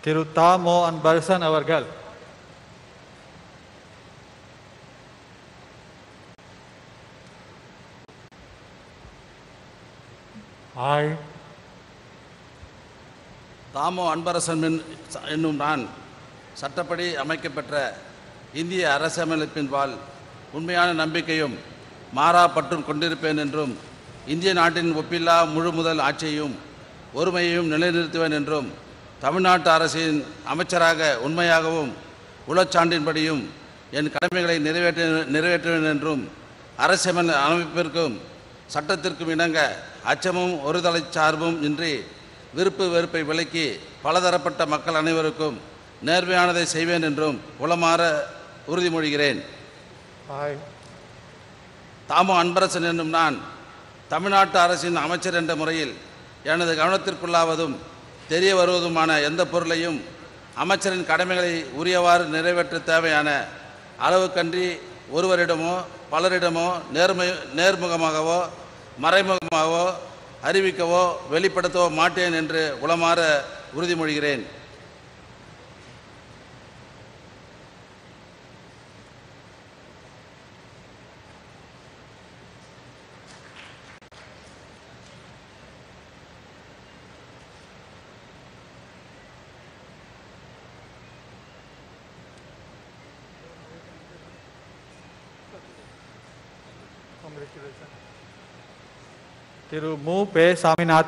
திரு தாமோ அன்பரசன் அவர்கள் I, தாமோ அன்பரசன் என்- என்னும் நான் சட்டப்படி அமைக்கப்பெற்ற இந்திய அரசியலமைப்பின்பால் உண்மையான நம்பிக்கையும் மாறா பற்றும் கொண்டிருப்பேன் என்றும் இந்திய நாட்டின் ஒப்பில்லா முழு முதல் ஆட்சியையும் ஒருமையையும் நிலைநிறுத்துவேன் என்றும் தமிழ்நாட்டு அரசின் அமைச்சராக உண்மையாகவும் உளச்சான்றின்படியும் என் கடமைகளை நிறைவேற்ற நிறைவேற்றுவேன் என்றும் அரசியல் அமைப்பிற்கும் சட்டத்திற்கும் இணங்க அச்சமும் ஒருதலை சார்பும் இன்றி விருப்பு வெறுப்பை விலக்கி பலதரப்பட்ட மக்கள் அனைவருக்கும் நேர்மையானதை செய்வேன் என்றும் உளமாற உறுதிமொழிகிறேன் I, தாமோ அன்பரசன் என்னும் நான் தமிழ்நாட்டு அரசின் அமைச்சர் என்ற முறையில் எனது கவனத்திற்குள்ளாவதும் தெரிய வருவதுமான எந்த பொருளையும் அமைச்சரின் கடமைகளை உரியவாறு நிறைவேற்ற தேவையான அளவுக்கன்றி ஒருவரிடமோ பலரிடமோ நேர்மை நேர்முகமாகவோ மறைமுகமாகவோ அறிவிக்கவோ வெளிப்படுத்தவோ மாட்டேன் என்று உளமாற உறுதிமொழிகிறேன் திரு மு பே சாமிநாதன்